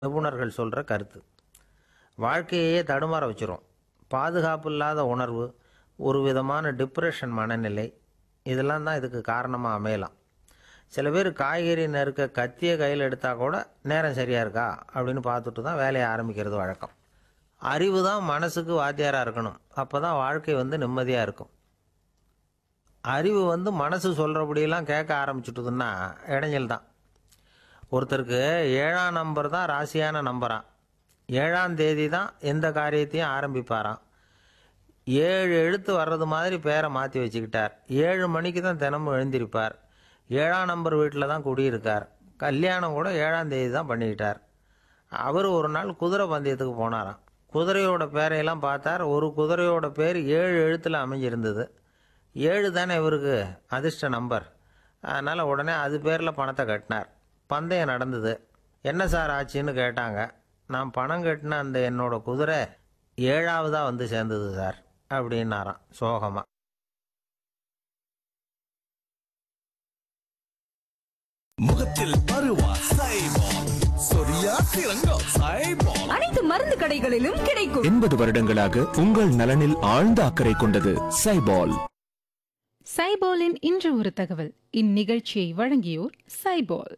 நிபுணர்கள் சொல்கிற கருத்து வாழ்க்கையே தடுமாற வச்சிரும் பாதுகாப்பு இல்லாத உணர்வு ஒரு விதமான டிப்ரெஷன் மனநிலை இதெல்லாம் தான் இதுக்கு காரணமாக அமையலாம் சில பேர் காய்கறி நறுக்க கத்தியை கையில் எடுத்தால் கூட நேரம் சரியாக இருக்கா அப்படின்னு பார்த்துட்டு தான் வேலையை ஆரம்பிக்கிறது வழக்கம் அறிவு தான் மனசுக்கு வாத்தியாராக இருக்கணும் அப்போ தான் வாழ்க்கை வந்து நிம்மதியாக இருக்கும் அறிவு வந்து மனசு சொல்கிறபடியெல்லாம் கேட்க ஆரம்பிச்சுட்டுதுன்னா இடைஞ்சல் தான் ஒருத்தருக்கு ஏழாம் நம்பர் தான் ராசியான நம்பராம் ஏழாம் தேதி தான் எந்த காரியத்தையும் ஆரம்பிப்பாராம் ஏழு எழுத்து வர்றது மாதிரி பேரை மாற்றி வச்சுக்கிட்டார் ஏழு மணிக்கு தான் தினமும் எழுந்திருப்பார் ஏழாம் நம்பர் வீட்டில் தான் குடியிருக்கார் கல்யாணம் கூட ஏழாம் தேதி தான் பண்ணிக்கிட்டார் அவர் ஒரு நாள் குதிரை பந்தயத்துக்கு போனாராம் குதிரையோட பேரையெல்லாம் பார்த்தார் ஒரு குதிரையோட பேர் ஏழு எழுத்தில் அமைஞ்சிருந்தது ஏழு தானே இவருக்கு அதிர்ஷ்ட நம்பர் அதனால் உடனே அது பேரில் பணத்தை கட்டினார் பந்தயம் நடந்தது என்ன சார் ஆச்சுன்னு கேட்டாங்க நான் பணம் கட்டின அந்த என்னோட குதிரை ஏழாவதாக வந்து சேர்ந்தது சார் அப்படின்னாராம் சோகமாக முகத்தில் பருவா சைபால் சொரியா சிறங்கோ சைபால் அனைத்து மருந்து கடைகளிலும் கிடைக்கும் எண்பது வருடங்களாக உங்கள் நலனில் ஆழ்ந்த அக்கறை கொண்டது சைபால் சைபாலின் இன்று ஒரு தகவல் இந்நிகழ்ச்சியை வழங்கியோர் சைபால்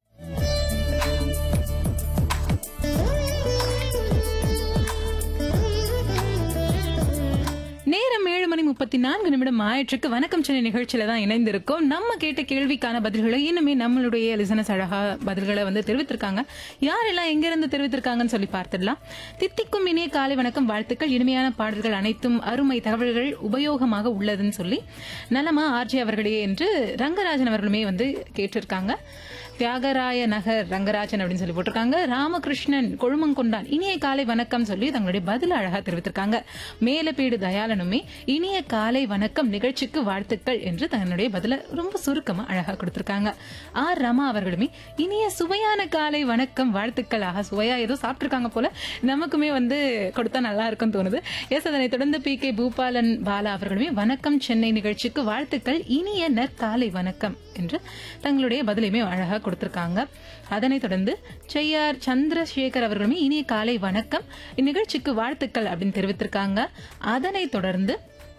நேரம் ஏழு மணி முப்பத்தி நான்கு நிமிடம் ஆயிற்றுக்கு வணக்கம் சென்னை நிகழ்ச்சியில தான் இணைந்திருக்கோம் நம்ம கேட்ட கேள்விக்கான பதில்களை இன்னுமே நம்மளுடைய லிசனஸ் அழகா பதில்களை வந்து தெரிவித்திருக்காங்க யாரெல்லாம் எங்கிருந்து தெரிவித்திருக்காங்கன்னு சொல்லி பார்த்துடலாம் தித்திக்கும் இனிய காலை வணக்கம் வாழ்த்துக்கள் இனிமையான பாடல்கள் அனைத்தும் அருமை தகவல்கள் உபயோகமாக உள்ளதுன்னு சொல்லி நலமா ஆர்ஜி அவர்களே என்று ரங்கராஜன் அவர்களுமே வந்து கேட்டிருக்காங்க தியாகராய நகர் ரங்கராஜன் அப்படின்னு சொல்லி போட்டிருக்காங்க ராமகிருஷ்ணன் கொழுமங்கொண்டான் இனிய காலை வணக்கம் சொல்லி தங்களுடைய பதில் அழகா தெரிவித்திருக்காங்க மேலப்பீடு தயாளனுமே இனிய காலை வணக்கம் நிகழ்ச்சிக்கு வாழ்த்துக்கள் என்று தன்னுடைய பதில ரொம்ப சுருக்கமா அழகா கொடுத்திருக்காங்க ஆர் ரமா அவர்களுமே இனிய சுவையான காலை வணக்கம் வாழ்த்துக்கள் ஆக சுவையா ஏதோ சாப்பிட்டிருக்காங்க போல நமக்குமே வந்து கொடுத்தா நல்லா இருக்கும்னு தோணுது எஸ் அதனை தொடர்ந்து பி கே பூபாலன் பாலா அவர்களுமே வணக்கம் சென்னை நிகழ்ச்சிக்கு வாழ்த்துக்கள் இனிய நற்காலை வணக்கம் என்று தங்களுடைய பதிலையுமே அழகா கொடுத்திருக்காங்க அதனைத் தொடர்ந்து செய்யார் சந்திரசேகர் அவர்களுமே இனிய காலை வணக்கம் இந்நிகழ்ச்சிக்கு வாழ்த்துக்கள் அப்படின்னு தெரிவித்திருக்காங்க அதனைத் தொடர்ந்து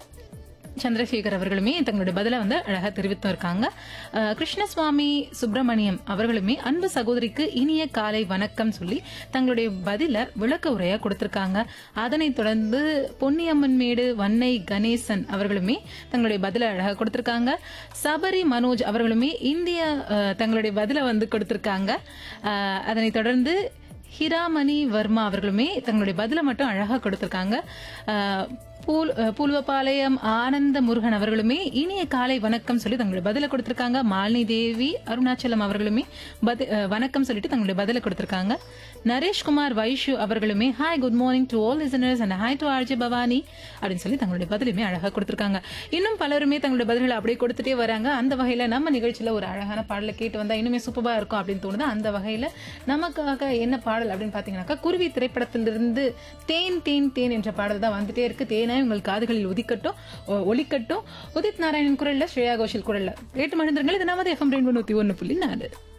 சந்திரசேகர் அவர்களுமே தங்களுடைய பதிலை வந்து அழகா தெரிவித்து இருக்காங்க அஹ், கிருஷ்ணசுவாமி சுப்பிரமணியம் அவர்களுமே அன்பு சகோதரிக்கு இனிய காலை வணக்கம் சொல்லி தங்களுடைய பதில விளக்க உரையா கொடுத்திருக்காங்க அதனைத் தொடர்ந்து பொன்னியம்மன் மேடு வன்னை கணேசன் அவர்களுமே தங்களுடைய பதில அழகா கொடுத்திருக்காங்க சபரி மனோஜ் அவர்களுமே இந்திய அஹ், தங்களுடைய பதில வந்து கொடுத்திருக்காங்க அஹ், அதனைத் தொடர்ந்து ஹிராமணி வர்மா அவர்களுமே தங்களுடைய பதில மட்டும் அழகா கொடுத்திருக்காங்க அஹ், பூல் அஹ், பூல்வபாளையம் ஆனந்த முருகன் அவர்களுமே இனிய காலை வணக்கம் சொல்லி தங்களுடைய பதில கொடுத்திருக்காங்க மாலினி தேவி அருணாச்சலம் அவர்களுமே பதி- அஹ், வணக்கம் சொல்லிட்டு தங்களுடைய பதில கொடுத்திருக்காங்க நரேஷ்குமார் வைஷு அவர்களுமே hi good morning to all listeners and hi to RJ Bhavani அப்படின்னு சொல்லி தங்களுடைய பதிலுமே அழகா கொடுத்திருக்காங்க இன்னும் பலருமே தங்களுடைய பதில்களை அப்படியே கொடுத்துட்டே வராங்க அந்த வகையில நம்ம நிகழ்ச்சியில ஒரு அழகான பாடலை கேட்டு வந்தா இன்னுமே சூப்பரா இருக்கும் அப்படின்னு தோணுது அந்த வகையில நமக்காக என்ன பாடல் அப்படின்னு பாத்தீங்கன்னாக்கா குருவி திரைப்படத்திலிருந்து தேன் தேன் தேன் என்ற பாடல் தான் வந்துட்டே இருக்கு தேனாய் உங்கள் காதுகளில் உதிக்கட்டும் ஒ- ஒலிக்கட்டும் உதித் நாராயணன் குரல்ல ஸ்ரேயா கோஷல் குரல்ல கேட்டு மகிழ்ந்துருங்கள் இது நமது எஃப்எம் ரெண்டு நூத்தி ஒன்னு புள்ளி நாலு